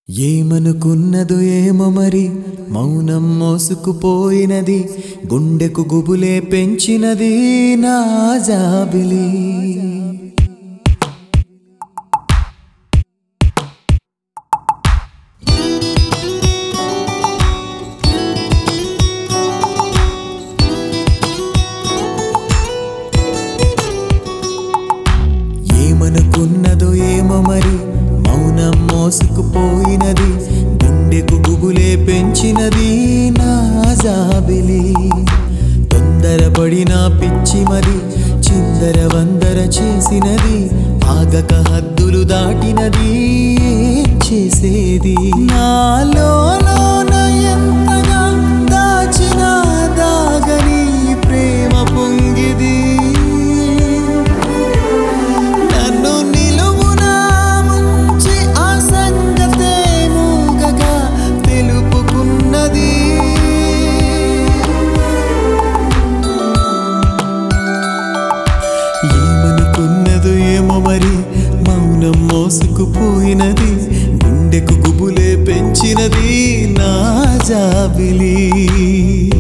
ఏమనుకున్నదో ఏమో మరి మౌనం మోసుకుపోయినది గుండెకు గుబులే పెంచినది నా జాబిలి ఏమనుకున్నదో ఏమో మరి మౌనం మోసుకుపోయినది గుండెకు గుబులే పెంచినది నా జాబిలి తొందరపడిన పిచ్చి మరి చిందర వందర చేసినది ఆగక హద్దులు దాటినది ఏం చేసేది నాలో ఎంతగా దాచిన దాగని ప్రేమ పొంగిది నన్ను నిలువునా ముంచి ఆ సంగతే మూగగా తెలుపుకున్నది ఏమనుకున్నదో ఏమో మరి మౌనం మోసుకుపోయినది గుండెకు గుబులే పెంచినది నా జాబిలి